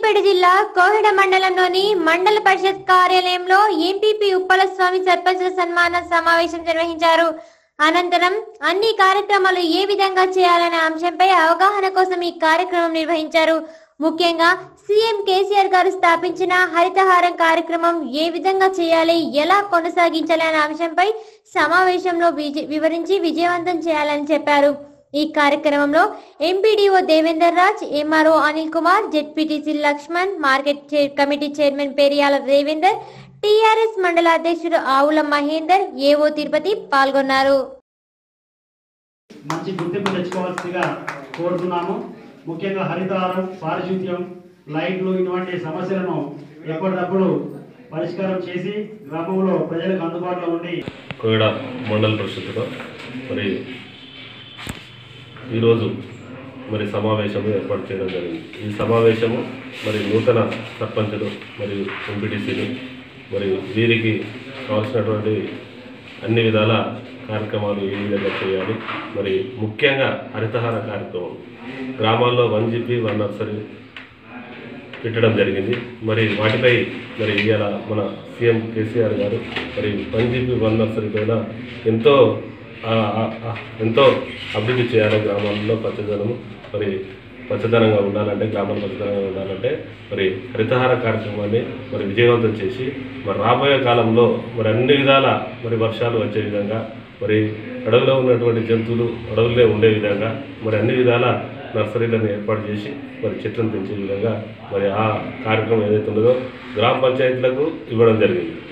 సిద్దిపేట జిల్లా కోహిడ మండలంలోని మండల పరిషత్ కార్యాలయంలో ఎంపీపీ ఉప్పల స్వామి సర్పంచుల సన్మాన సమావేశం నిర్వహించారు అనంతరం అన్ని కార్యక్రమాలు ఏ విధంగా చేయాలనే అంశంపై అవగాహన కోసం ఈ కార్యక్రమం నిర్వహించారు ముఖ్యంగా సీఎం కేసీఆర్ గారు స్థాపించిన హరితహారం కార్యక్రమం ఏ విధంగా చేయాలి ఎలా కొనసాగించాలి అనే అంశంపై సమావేశంలో విజ- వివరించి విజయవంతం చేయాలని చెప్పారు ఈ కార్యక్రమంలో MPDO Devender Raj MRO Anil Kumar ZPTC Laxman market chair- committee chairman Periyala Devender TRS మండల అధ్యక్షుడు ఆవుల మహేందర్ ఏఓ తిరుపతి పాల్గొన్నారు మంచి గుర్తింపు తెచ్చుకోవాల్సిందిగా కోరుతున్నాము ముఖ్యంగా హరితహారం పారిశుద్ధ్యం లైట్లు ఇటువంటి సమస్యలను ఎప్పటికప్పుడు పరిష్కారం చేసి గ్రామంలో ప్రజలకు అందుబాటులో ఉండి కోయడ మండల పరిషత్తులో మరి ఈరోజు మరి సమావేశము ఏర్పాటు చేయడం జరిగింది ఈ సమావేశము మరి నూతన సర్పంచులు మరియు ఎంపీటీసీలు మరి వీరికి కావాల్సినటువంటి అన్ని విధాల కార్యక్రమాలు ఏ విధంగా చేయాలి మరి ముఖ్యంగా హరితహార కార్యక్రమం గ్రామాల్లో వన్ జీపీ వన్ నర్సరీ పెట్టడం జరిగింది మరి వాటిపై మరి ఇవాళ మన సీఎం కేసీఆర్ గారు మరి వన్ జీపీ వన్ నర్సరీ పైన ఎంతో ఆ, ఆ, ఆ, ఎంతో అభివృద్ధి చేయాలి గ్రామాల్లో పచ్చదనము మరి పచ్చదనంగా ఉండాలంటే గ్రామాలు పచ్చదనంగా ఉండాలంటే మరి హరితహార కార్యక్రమాన్ని మరి విజయవంతం చేసి మరి రాబోయే కాలంలో మరి అన్ని విధాల మరి వర్షాలు వచ్చే విధంగా మరి అడవిలో ఉన్నటువంటి జంతువులు అడవులే ఉండే విధంగా మరి అన్ని విధాల నర్సరీలను ఏర్పాటు చేసి మరి చెట్లను పెంచే విధంగా మరి ఆ కార్యక్రమం ఏదైతే ఉన్నదో గ్రామ పంచాయతీలకు ఇవ్వడం జరిగింది